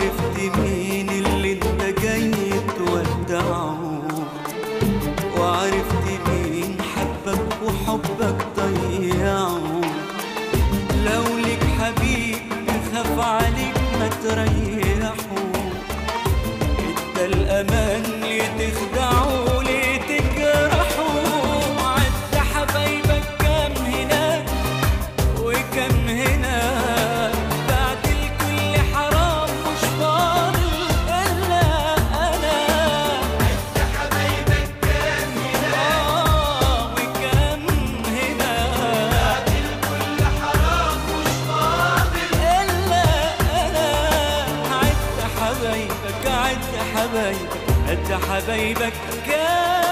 وعرفت مين اللي انت جاي تودعه وعرفت مين حبك وحبك ضيعه لو لك حبيب يخاف عليك ما تريحه ادى الامان ليه تخدعه ليه تجرحه عد حبايبك كام هناك وكم هنا بعد الكل حرام مش فاضل الا انا عد حبايبك كام هنا وكم هنا بعد الكل حرام مش فاضل الا انا عد حبايبك عد حبايبك عد حبايبك كام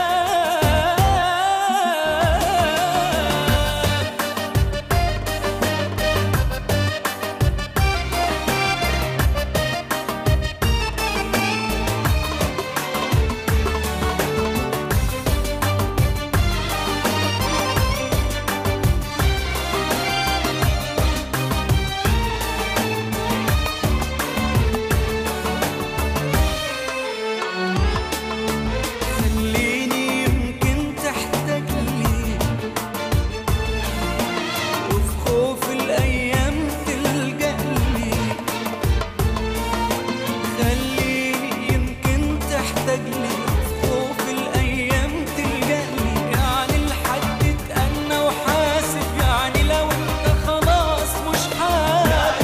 خليني يمكن تحتاج لي وفي خوف الأيام تلجأ لي خليني يمكن تحتاج لي وفي خوف الأيام تلجأ لي يعني الحد اتأنى وحاسب يعني لو انت خلاص مش حابب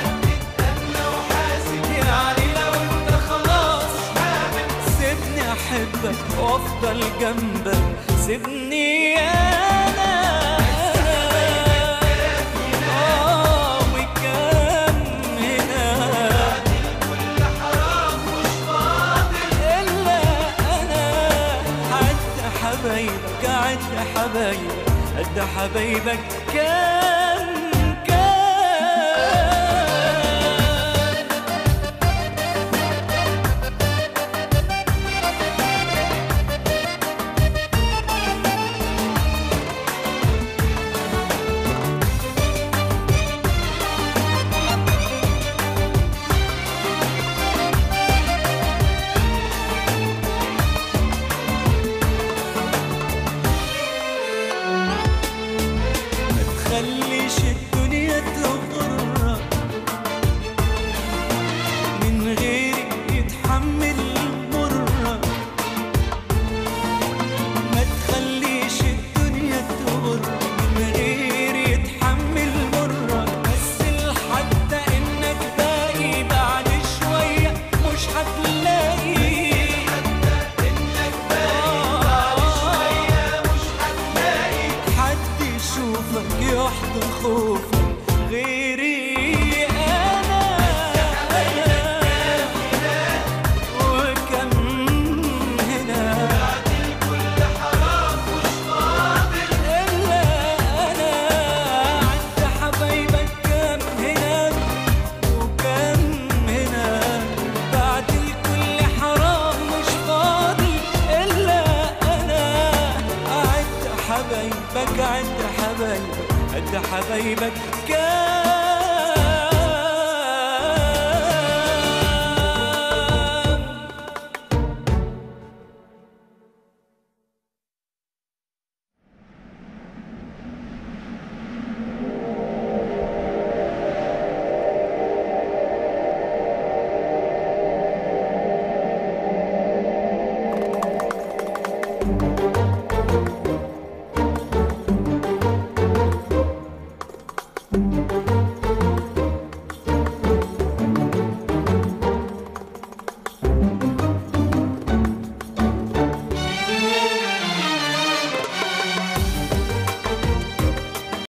يعني لو انت خلاص سيبني احبك وافضل جنبك سيبني انا آه، وكم هنا إلا أنا عد حبايبك عد حبايبك عد حبايبك كم كم ما تخليش الدنيا تغرك من غيرك يتحمل مرك ما تخليش الدنيا تغرك من غير يتحمل مرك بس لحتى انك باقي بعد شوية مش هتلاقي حد يشوفك يحضن خوفك غيري انا وكم هنا الا انا عد حبايبك كم هنا وكم هنا بعد الكل حرام مش فاضي الا انا عد حبايبك عد حبايبك عد حبايبك كام